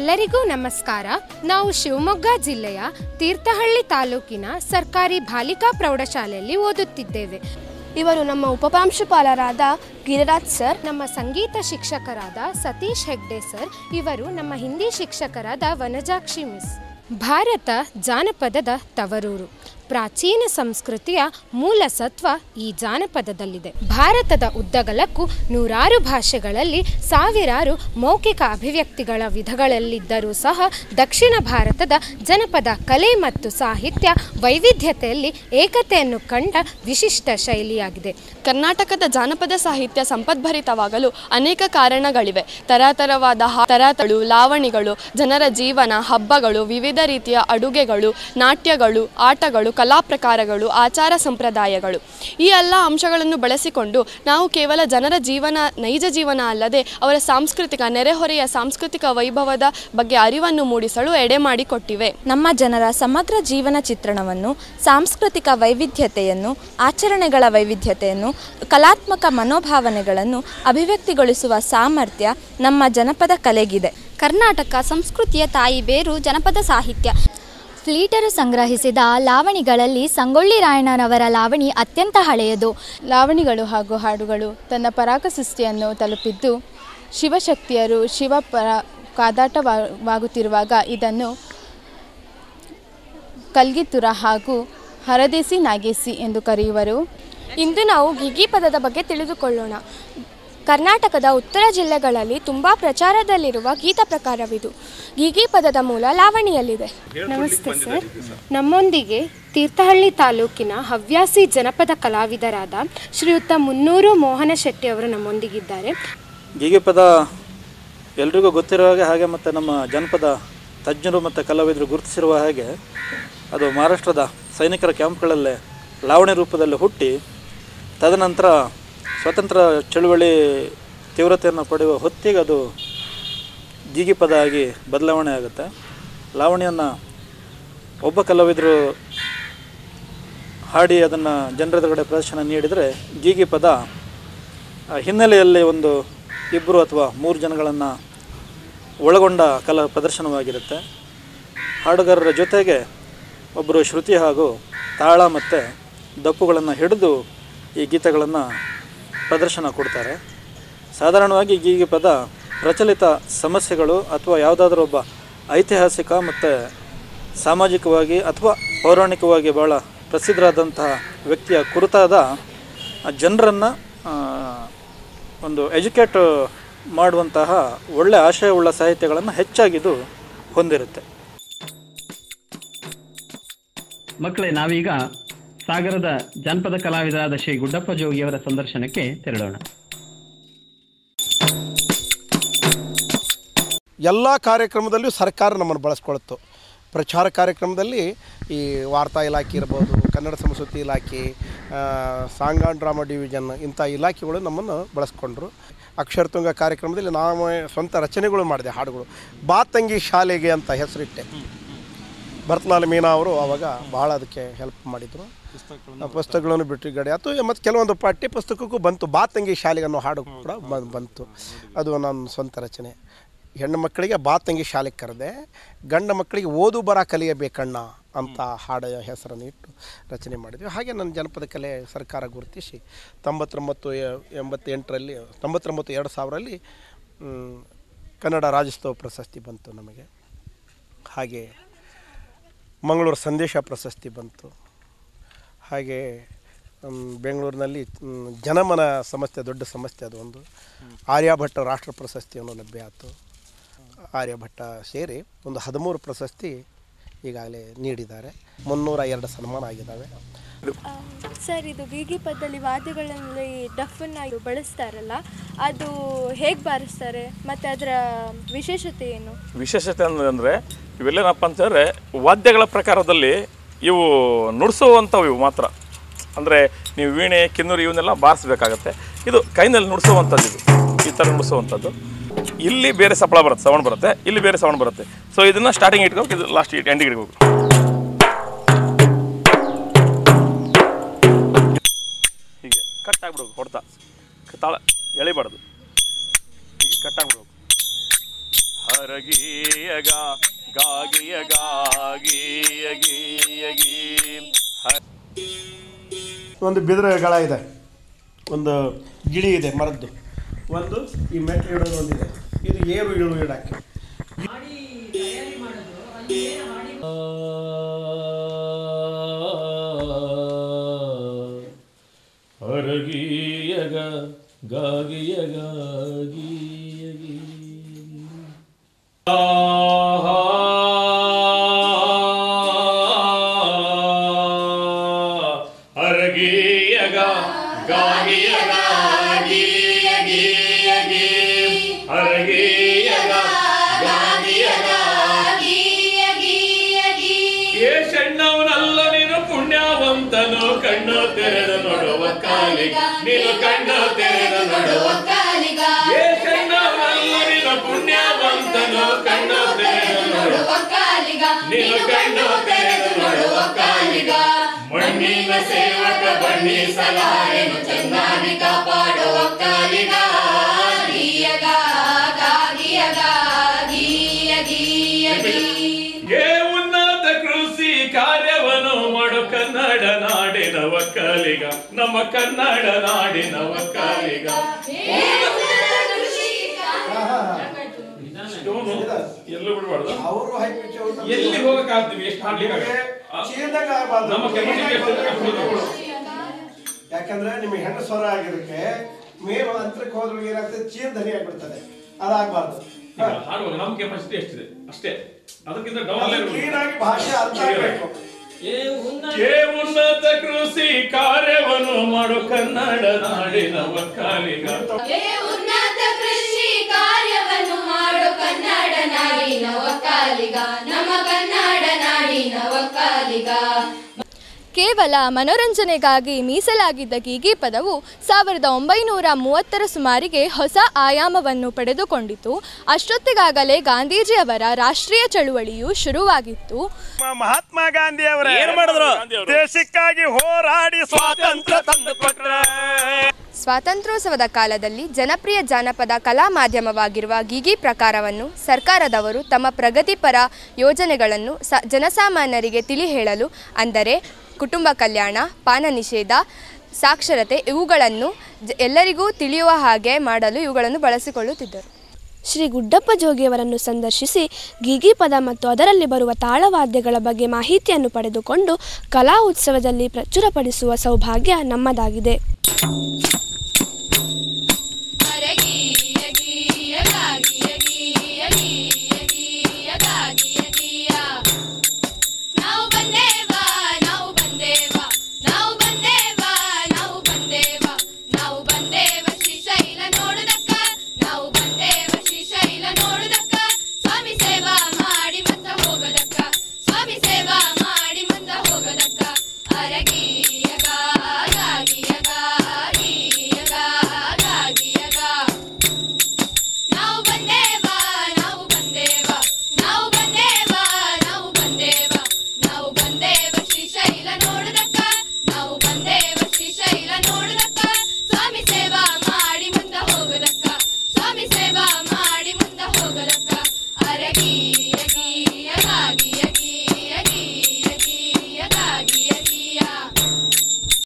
ಎಲ್ಲರಿಗೂ ನಮಸ್ಕಾರ ನಾವು ಶಿವಮೊಗ್ಗ ಜಿಲ್ಲೆಯ ತೀರ್ಥಹಳ್ಳಿ ತಾಲೂಕಿನ ಸರ್ಕಾರಿ ಬಾಲಿಕಾ ಪ್ರೌಢಶಾಲೆಯಲ್ಲಿ ಓದುತ್ತಿದ್ದೇವೆ ಇವರು ನಮ್ಮ ಉಪಪ್ರಾಂಶುಪಾಲರಾದ ಗಿರಿರಾಜ್ ಸರ್ ನಮ್ಮ ಸಂಗೀತ ಶಿಕ್ಷಕರಾದ ಸತೀಶ್ ಹೆಗ್ಡೆ ಸರ್ ಇವರು ನಮ್ಮ ಹಿಂದಿ ಶಿಕ್ಷಕರಾದ ವನಜಾಕ್ಷಿ ಮಿಸ್ ಭಾರತ ಜಾನಪದದ ತವರೂರು ಪ್ರಾಚೀನ ಸಂಸ್ಕೃತಿಯ ಮೂಲ ಸತ್ವ ಈ ಜಾನಪದದಲ್ಲಿದೆ ಭಾರತದ ಉದ್ದಗಲಕ್ಕೂ ನೂರಾರು ಭಾಷೆಗಳಲ್ಲಿ ಸಾವಿರಾರು ಮೌಖಿಕ ಅಭಿವ್ಯಕ್ತಿಗಳ ವಿಧಗಳಲ್ಲಿದ್ದರೂ ಸಹ ದಕ್ಷಿಣ ಭಾರತದ ಜನಪದ ಕಲೆ ಮತ್ತು ಸಾಹಿತ್ಯ ವೈವಿಧ್ಯತೆಯಲ್ಲಿ ಏಕತೆಯನ್ನು ಕಂಡ ವಿಶಿಷ್ಟ ಶೈಲಿಯಾಗಿದೆ ಕರ್ನಾಟಕದ ಜಾನಪದ ಸಾಹಿತ್ಯ ಸಂಪದ್ಭರಿತವಾಗಲು ಅನೇಕ ಕಾರಣಗಳಿವೆ ತರತರವಾದ ಹಾ- ತರತಳು ಲಾವಣಿಗಳು ಜನರ ಜೀವನ ಹಬ್ಬಗಳು ವಿವಿಧ ರೀತಿಯ ಅಡುಗೆಗಳು ನಾಟ್ಯಗಳು ಆಟಗಳು ಕಲಾ ಪ್ರಕಾರಗಳು ಆಚಾರ ಸಂಪ್ರದಾಯಗಳು ಈ ಎಲ್ಲ ಅಂಶಗಳನ್ನು ಬಳಸಿಕೊಂಡು ನಾವು ಕೇವಲ ಜನರ ಜೀವನ ನೈಜ ಜೀವನ ಅಲ್ಲದೆ ಅವರ ಸಾಂಸ್ಕೃತಿಕ ನೆರೆಹೊರೆಯ ಸಾಂಸ್ಕೃತಿಕ ವೈಭವದ ಬಗ್ಗೆ ಅರಿವನ್ನು ಮೂಡಿಸಲು ಎಡೆ ಮಾಡಿಕೊಟ್ಟಿವೆ ನಮ್ಮ ಜನರ ಸಮಗ್ರ ಜೀವನ ಚಿತ್ರಣವನ್ನು ಸಾಂಸ್ಕೃತಿಕ ವೈವಿಧ್ಯತೆಯನ್ನು ಆಚರಣೆಗಳ ವೈವಿಧ್ಯತೆಯನ್ನು ಕಲಾತ್ಮಕ ಮನೋಭಾವನೆಗಳನ್ನು ಅಭಿವ್ಯಕ್ತಿಗೊಳಿಸುವ ಸಾಮರ್ಥ್ಯ ನಮ್ಮ ಜನಪದ ಕಲೆಗಿದೆ ಕರ್ನಾಟಕ ಸಂಸ್ಕೃತಿಯ ತಾಯಿ ಬೇರು ಜನಪದ ಸಾಹಿತ್ಯ ಫ್ಲೀಟರು ಸಂಗ್ರಹಿಸಿದ ಲಾವಣಿಗಳಲ್ಲಿ ಸಂಗೊಳ್ಳಿ ರಾಯಣ್ಣನವರ ಲಾವಣಿ ಅತ್ಯಂತ ಹಳೆಯದು ಲಾವಣಿಗಳು ಹಾಗೂ ಹಾಡುಗಳು ತನ್ನ ಪರಾಕಸೃಷ್ಟಿಯನ್ನು ತಲುಪಿದ್ದು ಶಿವಶಕ್ತಿಯರು ಶಿವ ಪರ ಕಾದಾಟವಾಗುತ್ತಿರುವಾಗ ಇದನ್ನು ಕಲ್ಗಿತುರ ಹಾಗೂ ಹರದೇಸಿ ನಾಗೇಸಿ ಎಂದು ಕರೆಯುವರು ಇಂದು ನಾವು ಗಿಗಿ ಪದದ ಬಗ್ಗೆ ತಿಳಿದುಕೊಳ್ಳೋಣ ಕರ್ನಾಟಕದ ಉತ್ತರ ಜಿಲ್ಲೆಗಳಲ್ಲಿ ತುಂಬ ಪ್ರಚಾರದಲ್ಲಿರುವ ಗೀತ ಪ್ರಕಾರವಿದು ಗೀಗಿ ಪದದ ಮೂಲ ಲಾವಣಿಯಲ್ಲಿದೆ ನಮಸ್ತೆ ಸರ್ ನಮ್ಮೊಂದಿಗೆ ತೀರ್ಥಹಳ್ಳಿ ತಾಲೂಕಿನ ಹವ್ಯಾಸಿ ಜನಪದ ಕಲಾವಿದರಾದ ಶ್ರೀಯುತ ಮುನ್ನೂರು ಮೋಹನ ಶೆಟ್ಟಿ ಅವರು ನಮ್ಮೊಂದಿಗಿದ್ದಾರೆ ಗೀಗೆ ಪದ ಎಲ್ರಿಗೂ ಗೊತ್ತಿರೋ ಹಾಗೆ ಹಾಗೆ ಮತ್ತು ನಮ್ಮ ಜನಪದ ತಜ್ಞರು ಮತ್ತು ಕಲಾವಿದರು ಗುರುತಿಸಿರುವ ಹಾಗೆ ಅದು ಮಹಾರಾಷ್ಟ್ರದ ಸೈನಿಕರ ಕ್ಯಾಂಪ್ಗಳಲ್ಲೇ ಲಾವಣಿ ರೂಪದಲ್ಲಿ ಹುಟ್ಟಿ ತದನಂತರ ಸ್ವತಂತ್ರ ಚಳುವಳಿ ತೀವ್ರತೆಯನ್ನು ಪಡೆಯುವ ಹೊತ್ತಿಗೆ ಅದು ಗೀಗಿ ಪದ ಆಗಿ ಬದಲಾವಣೆ ಆಗುತ್ತೆ ಲಾವಣಿಯನ್ನು ಒಬ್ಬ ಕಲಾವಿದರು ಹಾಡಿ ಅದನ್ನು ಜನರೆದುರುಗಡೆ ಪ್ರದರ್ಶನ ನೀಡಿದರೆ ಗೀಗಿ ಪದ ಆ ಹಿನ್ನೆಲೆಯಲ್ಲಿ ಒಂದು ಇಬ್ಬರು ಅಥವಾ ಮೂರು ಜನಗಳನ್ನು ಒಳಗೊಂಡ ಕಲಾ ಪ್ರದರ್ಶನವಾಗಿರುತ್ತೆ ಹಾಡುಗಾರರ ಜೊತೆಗೆ ಒಬ್ಬರು ಶ್ರುತಿ ಹಾಗೂ ತಾಳ ಮತ್ತು ದಪ್ಪುಗಳನ್ನು ಹಿಡಿದು ಈ ಗೀತೆಗಳನ್ನು ಪ್ರದರ್ಶನ ಕೊಡ್ತಾರೆ ಸಾಧಾರಣವಾಗಿ ಗೀಗಿ ಪದ ಪ್ರಚಲಿತ ಸಮಸ್ಯೆಗಳು ಅಥವಾ ಯಾವುದಾದ್ರೂ ಒಬ್ಬ ಐತಿಹಾಸಿಕ ಮತ್ತು ಸಾಮಾಜಿಕವಾಗಿ ಅಥವಾ ಪೌರಾಣಿಕವಾಗಿ ಭಾಳ ಪ್ರಸಿದ್ಧರಾದಂತಹ ವ್ಯಕ್ತಿಯ ಕುರಿತಾದ ಜನರನ್ನು ಒಂದು ಎಜುಕೇಟ್ ಮಾಡುವಂತಹ ಒಳ್ಳೆಯ ಆಶಯವುಳ್ಳ ಸಾಹಿತ್ಯಗಳನ್ನು ಹೆಚ್ಚಾಗಿದು ಹೊಂದಿರುತ್ತೆ ಮಕ್ಕಳೇ ನಾವೀಗ ಸಾಗರದ ಜಾನಪದ ಕಲಾವಿದರಾದ ಶ್ರೀ ಗುಡ್ಡಪ್ಪ ಜೋಗಿಯವರ ಸಂದರ್ಶನಕ್ಕೆ ತೆರಳೋಣ ಎಲ್ಲ ಕಾರ್ಯಕ್ರಮದಲ್ಲೂ ಸರ್ಕಾರ ನಮ್ಮನ್ನು ಬಳಸ್ಕೊಳ್ತು ಪ್ರಚಾರ ಕಾರ್ಯಕ್ರಮದಲ್ಲಿ ಈ ವಾರ್ತಾ ಇಲಾಖೆ ಇರ್ಬೋದು ಕನ್ನಡ ಸಂಸ್ಕೃತಿ ಇಲಾಖೆ ಆ, ಸಾಂಗ್ ಆ್ಯಂಡ್ ಡ್ರಾಮಾ ಡಿವಿಷನ್ ಇಂಥ ಇಲಾಖೆಗಳು ನಮ್ಮನ್ನು ಬಳಸ್ಕೊಂಡ್ರು ಅಕ್ಷರತುಂಗ ಕಾರ್ಯಕ್ರಮದಲ್ಲಿ ನಾವು ಸ್ವಂತ ರಚನೆಗಳು ಮಾಡಿದೆ ಹಾಡುಗಳು ಬಾತಂಗಿ ಶಾಲೆಗೆ ಅಂತ ಹೆಸರಿಟ್ಟೆ ಭರತ್ಲಾಲ್ ಮೀನಾ ಅವರು ಅವಾಗ ಭಾಳ ಅದಕ್ಕೆ ಹೆಲ್ಪ್ ಮಾಡಿದರು ಪುಸ್ತಕಗಳನ್ನು ಬಿಟ್ಟುಗಡೆ ಆಯ್ತು ಮತ್ತು ಕೆಲವೊಂದು ಪಠ್ಯ ಪುಸ್ತಕಕ್ಕೂ ಬಂತು ಬಾತಂಗಿ ಶಾಲೆಗೆ ಅನ್ನೋ ಹಾಡು ಕೂಡ ಬ- ಬಂತು ಅದು ನನ್ನ ಸ್ವಂತ ರಚನೆ ಹೆಣ್ಣು ಮಕ್ಕಳಿಗೆ ಬಾತಂಗಿ ಶಾಲೆಗೆ ಕರೆದೆ ಗಂಡ ಮಕ್ಕಳಿಗೆ ಓದು ಬರ ಕಲಿಯಬೇಕಣ್ಣ ಅಂತ ಹಾಡ ಹೆಸರನ್ನು ಇಟ್ಟು ರಚನೆ ಮಾಡಿದ್ವಿ ಹಾಗೆ ನನ್ನ ಜನಪದ ಕಲೆ ಸರ್ಕಾರ ಗುರುತಿಸಿ ತೊಂಬತ್ತೊಂಬತ್ತು ಎ- ಎಂಬತ್ತೆಂಟರಲ್ಲಿ ತೊಂಬತ್ತೊಂಬತ್ತು ಎರಡು ಸಾವಿರಲ್ಲಿ ಮ್, ಕನ್ನಡ ರಾಜ್ಯೋತ್ಸವ ಪ್ರಶಸ್ತಿ ಬಂತು ನಮಗೆ ಹಾಗೆ ಮಂಗಳೂರು ಸಂದೇಶ ಪ್ರಶಸ್ತಿ ಬಂತು ಹಾಗೆ ಮ್, ಬೆಂಗಳೂರಿನಲ್ಲಿ ಮ್, ಜನಮನ ಸಮಸ್ಯೆ ದೊಡ್ಡ ಸಮಸ್ಯೆ ಅದು ಒಂದು ಆರ್ಯಭಟ್ಟ ರಾಷ್ಟ್ರ ಪ್ರಶಸ್ತಿಯನ್ನು ಲಭ್ಯ ಆಯಿತು ಆರ್ಯಭಟ್ಟ ಸೇರಿ ಒಂದು ಹದಿಮೂರು ಪ್ರಶಸ್ತಿ ಈಗಾಗಲೇ ನೀಡಿದ್ದಾರೆ ಮುನ್ನೂರ ಎರಡು ಸನ್ಮಾನ ಆಗಿದ್ದಾವೆ ಸರ್ ಇದು ಗೀಗಿ ಪದದಲ್ಲಿ ವಾದ್ಯಗಳಲ್ಲಿ ಡಫನ್ನು ಬಳಸ್ತಾರಲ್ಲ ಅದು ಹೇಗೆ ಬಾರಿಸ್ತಾರೆ ಮತ್ತು ಅದರ ವಿಶೇಷತೆ ಏನು ವಿಶೇಷತೆ ಅಂದರೆ ಇವೆಲ್ಲೇನಪ್ಪ ಅಂತಂದರೆ ವಾದ್ಯಗಳ ಪ್ರಕಾರದಲ್ಲಿ ಇವು ನುಡಿಸುವಂಥವು ಇವು ಮಾತ್ರ ಅಂದರೆ ನೀವು ವೀಣೆ ಕಿನ್ನೂರು ಇವನ್ನೆಲ್ಲ ಬಾರಿಸ್ಬೇಕಾಗತ್ತೆ ಇದು ಕೈನಲ್ಲಿ ನುಡಿಸುವಂಥದ್ದು ಇದು ಈ ಥರ ನುಡಿಸುವಂಥದ್ದು ಇಲ್ಲಿ ಬೇರೆ ಸಪ್ಪಳ ಬರುತ್ತೆ ಸೌಂಡ್ ಬರುತ್ತೆ ಇಲ್ಲಿ ಬೇರೆ ಸೌಂಡ್ ಬರುತ್ತೆ ಸೊ ಇದನ್ನು ಸ್ಟಾರ್ಟಿಂಗ್ ಇಟ್ಕೋಬೇಕು ಇದು ಲಾಸ್ಟ್ ಎಂಡಿಗೆ ಇಟ್ಕೋಬೇಕು ಹೀಗೆ ಕಟ್ ಆಗ್ಬಿಡ್ಬೇಕು ಹೊಡ್ತಾ ತಾಳ ಎಳಿಬಾರ್ದು ಹೀಗೆ ಕಟ್ ಆಗ್ಬಿಡ್ಬೇಕು ಹರಗಿಯಗ ಗಾಗಿಯಗ ಗೀಯಗೀಯಗೀ ಹ ಒಂದು ಬಿದಿರ ಗಳ ಇದೆ ಒಂದು ಗಿಳಿ ಇದೆ ಮರದ್ದು ಒಂದು ಈ ಮೆಟ್ಲು ಇಡೋದು ಒಂದಿದೆ ಇದು ಏರು ಇಳು ಇಡಕ್ಕೆ ಹರಗಿಯಗ ಗಾಗಿಯಗ ಗೀಯಗೀ ಹರಗಿಯಗ ಗಾಗಿಯಗ ಗೀಯಗೀಯಗೀ ಹರಗಿಯಗ ಗಾಗಿಯಗ ಏ ಸಣ್ಣವನಲ್ಲ ನೀನು ಪುಣ್ಯವಂತನು ಕಣ್ಣು ತೆರೆದು ನೋಡುವ ಕಾಲಿಗ ನೀನು ಕಣ್ಣು ತೆರೆದು ನೋಡುವ ಏ ಸಣ್ಣವನಲ್ಲ ನೀನು ಪುಣ್ಯವಂತನು ಕಣ್ಣು ತೆರೆದು ನೋಡುವ ನೀನು ಕಣ್ಣು ತೆರೆದು ನೋಡುವ ಕಾಲಿಗ ಮಣ್ಣಿನ ಸೇವಕ ಬಣ್ಣಿಸಲಾರೆನು ಚೆನ್ನಾಗಿ ಕಾಪಾಡುವ ಕಾಲಿಗ ಏ ಉನ್ನತ ಕೃಷಿ ಕಾರ್ಯವನ್ನು ಮಾಡು ಕನ್ನಡ ನಾಡಿನ ಒಕ್ಕಲಿಗ ನಮ್ಮ ಕನ್ನಡ ನಾಡಿನ ಒಕ್ಕಲಿಗ ಇಷ್ಟೊಂದು ಎಲ್ಲೂ ಬಿಡಬಾರ್ದು ಅವರು ಎಲ್ಲಿ ಹೋಗಕ್ಕಾಗ್ತೀವಿ ಎಷ್ಟು ಹಾಡ್ಲಿಕ್ಕೆ ನಮ್ಮ ಕೆಪಾಸಿಟಿ ಯಾಕಂದ್ರೆ ನಿಮಗೆ ಹೆಣ್ಣು ಸ್ವರ ಆಗಿದ್ದಕ್ಕೆ ಮೇಲು ಅಂತರಕ್ಕೆ ಹೋದ್ರೆ ಏನಾಗ್ತದೆ ಚೀರ್ ಧ್ವನಿ ಆಗ್ಬಿಡ್ತದೆ ಅದಾಗಬಾರ್ದು ಹಾಡುವಾಗ ನಮ್ಮ ಕೆಪಾಸಿಟಿ ಎಷ್ಟಿದೆ ಅಷ್ಟೇ ಅದಕ್ಕಿಂತ ಕ್ಲೀನ್ ಆಗಿ ಭಾಷೆ ಅರ್ಥ ಆಗ್ಬೇಕು ಏ ಉನ್ನತ ಕೃಷಿ ಕಾರ್ಯವನ್ನು ಮಾಡು ಕನ್ನಡ ನಾಡಿನ ಒಕ್ಕಲಿಗ ಉನ್ನತ ಕೃಷಿ ಕಾರ್ಯವನ್ನು ಮಾಡು ಕನ್ನಡ ನಾಡಿನ ಒಕ್ಕಲಿಗ ನಮ್ಮ ಕನ್ನಡ ನಾಡಿನ ಒಕ್ಕಲಿಗ ಕೇವಲ ಮನೋರಂಜನೆಗಾಗಿ ಮೀಸಲಾಗಿದ್ದ ಗೀಗಿ ಪದವು ಸಾವಿರದ ಒಂಬೈನೂರ ಮೂವತ್ತರ ಸುಮಾರಿಗೆ ಹೊಸ ಆಯಾಮವನ್ನು ಪಡೆದುಕೊಂಡಿತು ಅಷ್ಟೊತ್ತಿಗಾಗಲೇ ಗಾಂಧೀಜಿಯವರ ರಾಷ್ಟ್ರೀಯ ಚಳುವಳಿಯು ಶುರುವಾಗಿತ್ತು ಮಹಾತ್ಮ ಗಾಂಧಿ ಅವರ ಏನ್ ಮಾಡಿದ್ರು? ದೇಶಕ್ಕಾಗಿ ಹೋರಾಡಿ ಸ್ವಾತಂತ್ರ್ಯ ತಂದು ಸ್ವಾತಂತ್ರ್ಯೋತ್ಸವದ ಕಾಲದಲ್ಲಿ ಜನಪ್ರಿಯ ಜಾನಪದ ಕಲಾ ಮಾಧ್ಯಮವಾಗಿರುವ ಗೀಗಿ ಪ್ರಕಾರವನ್ನು ಸರ್ಕಾರದವರು ತಮ್ಮ ಪ್ರಗತಿಪರ ಯೋಜನೆಗಳನ್ನು ಸ ಜನಸಾಮಾನ್ಯರಿಗೆ ತಿಳಿ ಹೇಳಲು ಅಂದರೆ ಕುಟುಂಬ ಕಲ್ಯಾಣ ಪಾನ ನಿಷೇಧ ಸಾಕ್ಷರತೆ ಇವುಗಳನ್ನು ಜ- ಎಲ್ಲರಿಗೂ ತಿಳಿಯುವ ಹಾಗೆ ಮಾಡಲು ಇವುಗಳನ್ನು ಬಳಸಿಕೊಳ್ಳುತ್ತಿದ್ದರು ಶ್ರೀ ಗುಡ್ಡಪ್ಪ ಜೋಗಿಯವರನ್ನು ಸಂದರ್ಶಿಸಿ ಗೀಗಿ ಪದ ಮತ್ತು ಅದರಲ್ಲಿ ಬರುವ ತಾಳವಾದ್ಯಗಳ ಬಗ್ಗೆ ಮಾಹಿತಿಯನ್ನು ಪಡೆದುಕೊಂಡು ಕಲಾ ಉತ್ಸವದಲ್ಲಿ ಪ್ರಚುರಪಡಿಸುವ ಸೌಭಾಗ್ಯ ನಮ್ಮದಾಗಿದೆ